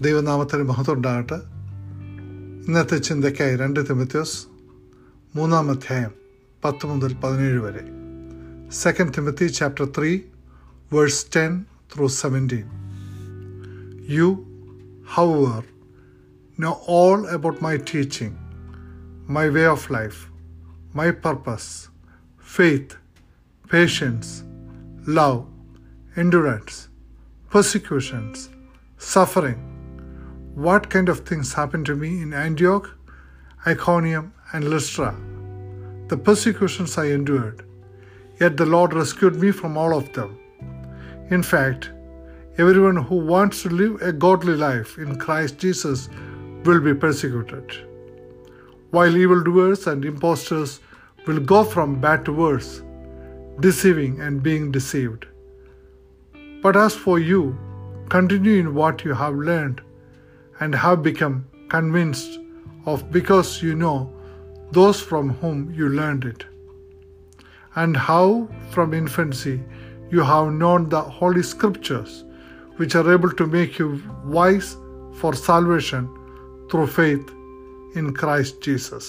ദൈവനാമത്തിന് മഹത്വം ഉണ്ടാകട്ടെ ഇന്നത്തെ ചിന്തയ്ക്കായി രണ്ട് തിമത്യോസ് മൂന്നാം അധ്യായം പത്ത് മുതൽ പതിനേഴ് വരെ second Timothy chapter three verse ten through seventeen you however know all about my teaching, my way of life, my purpose, faith, patience, love, endurance, persecutions, suffering. What kind of things happened to me in Antioch, Iconium, and Lystra? The persecutions I endured, yet the Lord rescued me from all of them. In fact, everyone who wants to live a godly life in Christ Jesus will be persecuted, while evildoers and impostors will go from bad to worse, deceiving and being deceived. But as for you, continue in what you have learned and have become convinced of because you know those from whom you learned it, and how from infancy you have known the Holy Scriptures, which are able to make you wise for salvation through faith in Christ Jesus.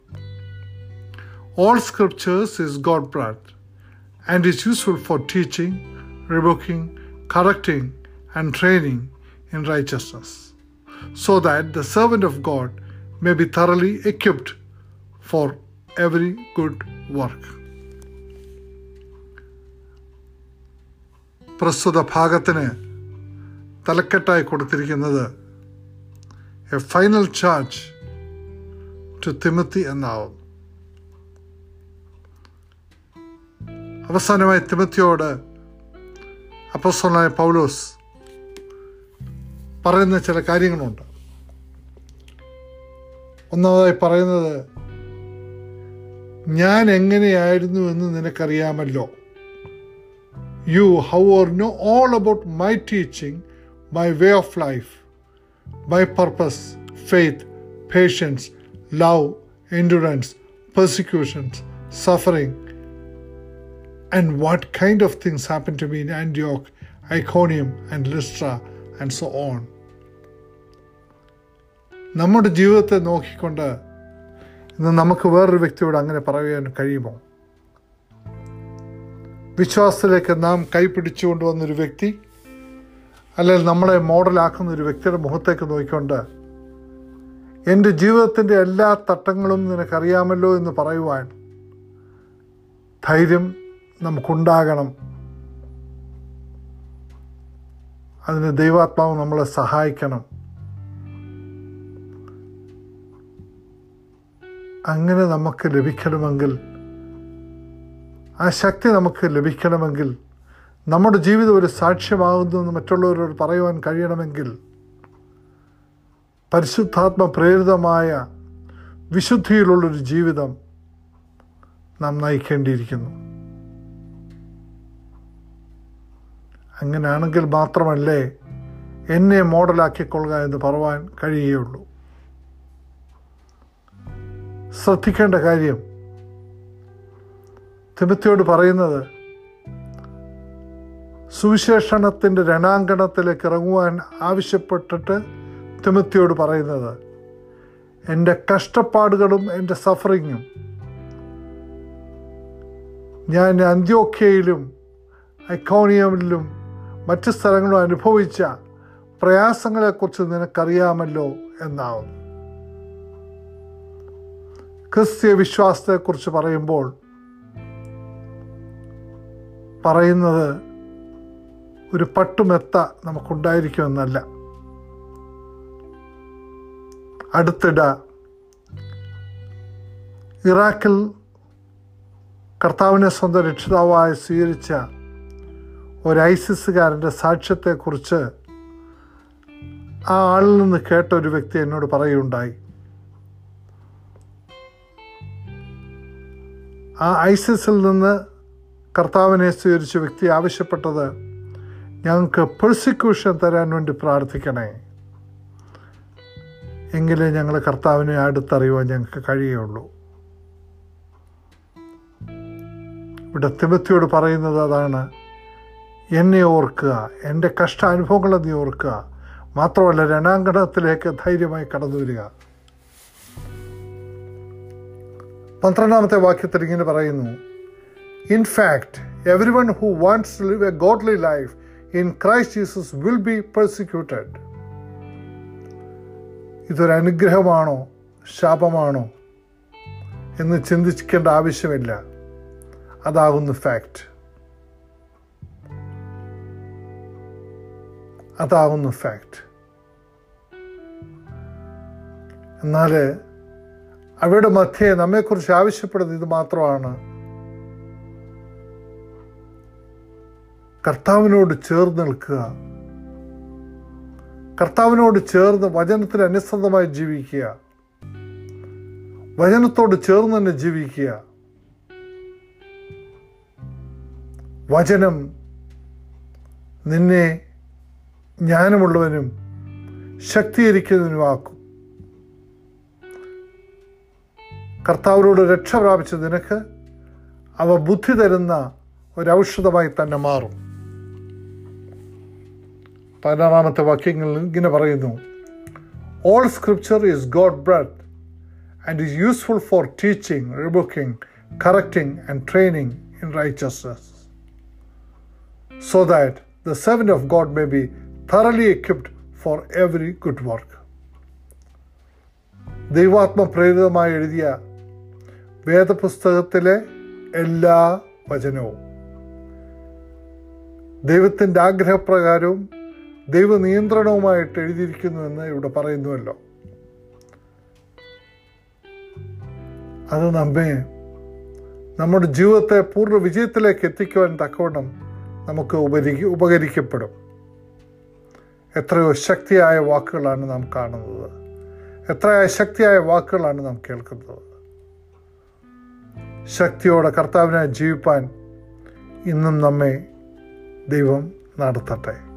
All scriptures is God breathed and is useful for teaching, rebuking, correcting, and training in righteousness, so that the servant of God may be thoroughly equipped for every good work. പ്രസ്തുത ഭാഗത്തിന് തലക്കെട്ടായി കൊടുത്തിരിക്കുന്നത് a final charge to Timothy എന്നാവും അവസാനമായി തിമത്തിയോട് അപ്പസ്വനായ പൗലോസ് പറയുന്ന ചില കാര്യങ്ങളുണ്ട് ഒന്നാമതായി പറയുന്നത് ഞാൻ എങ്ങനെയായിരുന്നു എന്ന് നിനക്കറിയാമല്ലോ you however know all about my teaching my way of life my purpose, faith, patience, love, endurance, persecutions, suffering, and what kind of things happened to me in Antioch, Iconium, and Lystra, and so on. നമ്മുടെ ജീവിതത്തെ നോക്കിക്കൊണ്ട് ഇന്ന് നമുക്ക് വേറൊരു വ്യക്തിയോട് അങ്ങനെ പറയാൻ കഴിയുമോ വിശ്വാസത്തിലേക്ക് നാം കൈപിടിച്ചുകൊണ്ട് വന്നൊരു വ്യക്തി അല്ലെങ്കിൽ നമ്മളെ മോഡലാക്കുന്ന ഒരു വ്യക്തിയുടെ മുഖത്തേക്ക് നോക്കിക്കൊണ്ട് എൻ്റെ ജീവിതത്തിൻ്റെ എല്ലാ തട്ടങ്ങളും നിനക്കറിയാമല്ലോ എന്ന് പറയുവാൻ ധൈര്യം നമുക്കുണ്ടാകണം അതിന് ദൈവാത്മാവ് നമ്മളെ സഹായിക്കണം അങ്ങനെ നമുക്ക് ലഭിക്കണമെങ്കിൽ ആ ശക്തി നമുക്ക് ലഭിക്കണമെങ്കിൽ നമ്മുടെ ജീവിതം ഒരു സാക്ഷ്യമാകുന്നു എന്ന് മറ്റുള്ളവരോട് പറയുവാൻ കഴിയണമെങ്കിൽ പരിശുദ്ധാത്മ പ്രേരിതമായ വിശുദ്ധിയിലുള്ളൊരു ജീവിതം നാം നയിക്കേണ്ടിയിരിക്കുന്നു അങ്ങനെയാണെങ്കിൽ മാത്രമല്ലേ എന്നെ മോഡലാക്കിക്കൊള്ളുക എന്ന് പറയുവാൻ കഴിയുകയുള്ളൂ ശ്രദ്ധിക്കേണ്ട കാര്യം തിമത്തിയോട് പറയുന്നത് സുവിശേഷണത്തിൻ്റെ രണാങ്കണത്തിലേക്ക് ഇറങ്ങുവാൻ ആവശ്യപ്പെട്ടിട്ട് തിമത്തിയോട് പറയുന്നത് എൻ്റെ കഷ്ടപ്പാടുകളും എൻ്റെ സഫറിങ്ങും ഞാൻ അന്ത്യോക്കയിലും ഐക്കോണിയമിലും മറ്റ് സ്ഥലങ്ങളും അനുഭവിച്ച പ്രയാസങ്ങളെക്കുറിച്ച് നിനക്കറിയാമല്ലോ എന്നാവുന്നു ക്രിസ്തീയ വിശ്വാസത്തെക്കുറിച്ച് പറയുമ്പോൾ പറയുന്നത് ഒരു പട്ടുമെത്ത നമുക്കുണ്ടായിരിക്കുമെന്നല്ല അടുത്തിട ഇറാഖിൽ കർത്താവിനെ സ്വന്തം രക്ഷിതാവായി സ്വീകരിച്ച ഒരു ഐസിസുകാരൻ്റെ സാക്ഷ്യത്തെക്കുറിച്ച് ആ ആളിൽ നിന്ന് കേട്ട ഒരു വ്യക്തി എന്നോട് പറയുകയുണ്ടായി ആ ഐസിസിൽ നിന്ന് കർത്താവിനെ സ്വീകരിച്ച വ്യക്തി ആവശ്യപ്പെട്ടത് ഞങ്ങൾക്ക് പെർസിക്യൂഷൻ തരാൻ വേണ്ടി പ്രാർത്ഥിക്കണേ എങ്കിലേ ഞങ്ങൾ കർത്താവിനെ അടുത്തറിയുവാൻ ഞങ്ങൾക്ക് കഴിയുള്ളൂ ഇവിടെ തിമത്തിയോട് പറയുന്നത് അതാണ് എന്നെ ഓർക്കുക എൻ്റെ കഷ്ടാനുഭവങ്ങളെ നീ ഓർക്കുക മാത്രമല്ല രണാങ്കണത്തിലേക്ക് ധൈര്യമായി കടന്നു വരിക പന്ത്രണ്ടാമത്തെ വാക്യത്തിൽ ഇങ്ങനെ പറയുന്നു in fact everyone who wants to live a godly life in Christ Jesus will be persecuted ഇതൊരു അനുഗ്രഹമാണോ ശാപമാണോ എന്ന് ചിന്തിക്കേണ്ട ആവശ്യമില്ല അതാകുന്നു ഫാക്റ്റ് അതാകുന്നു ഫാക്റ്റ് എന്നാൽ അവയുടെ മധ്യേ നമ്മെക്കുറിച്ച് ആവശ്യപ്പെടുന്നത് ഇത് മാത്രമാണ് കർത്താവിനോട് ചേർന്ന് നിൽക്കുക കർത്താവിനോട് ചേർന്ന് വചനത്തിന് അനുസൃതമായി ജീവിക്കുക വചനത്തോട് ചേർന്ന് തന്നെ ജീവിക്കുക വചനം നിന്നെ ജ്ഞാനമുള്ളവനും ശക്തീകരിക്കുന്നതിനുമാക്കും കർത്താവിനോട് രക്ഷ പ്രാപിച്ച നിനക്ക് അവ ബുദ്ധി തരുന്ന ഒരൗഷധമായി തന്നെ മാറും പതിനാറാമത്തെ വാക്യങ്ങളിൽ ഇങ്ങനെ പറയുന്നു all scripture is God breathed and is useful for teaching rebuking correcting and training in righteousness so that the servant of God may be thoroughly equipped for every good work. ദൈവാത്മ പ്രേരിതമായി എഴുതിയ വേദപുസ്തകത്തിലെ എല്ലാ വചനവും ദൈവത്തിൻ്റെ ആഗ്രഹപ്രകാരവും ദൈവ നിയന്ത്രണവുമായിട്ട് എഴുതിയിരിക്കുന്നുവെന്ന് ഇവിടെ പറയുന്നുവല്ലോ അത് നമ്മെ നമ്മുടെ ജീവിതത്തെ പൂർണ്ണ വിജയത്തിലേക്ക് എത്തിക്കുവാൻ തക്കവണ്ണം നമുക്ക് ഉപരി ഉപകരിക്കപ്പെടും എത്രയോ ശക്തിയായ വാക്കുകളാണ് നാം കാണുന്നത് എത്രയോ ശക്തിയായ വാക്കുകളാണ് നാം കേൾക്കുന്നത് ശക്തിയോടെ കർത്താവിനെ ജീവിപ്പാൻ ഇന്നും നമ്മെ ദൈവം നടത്തട്ടെ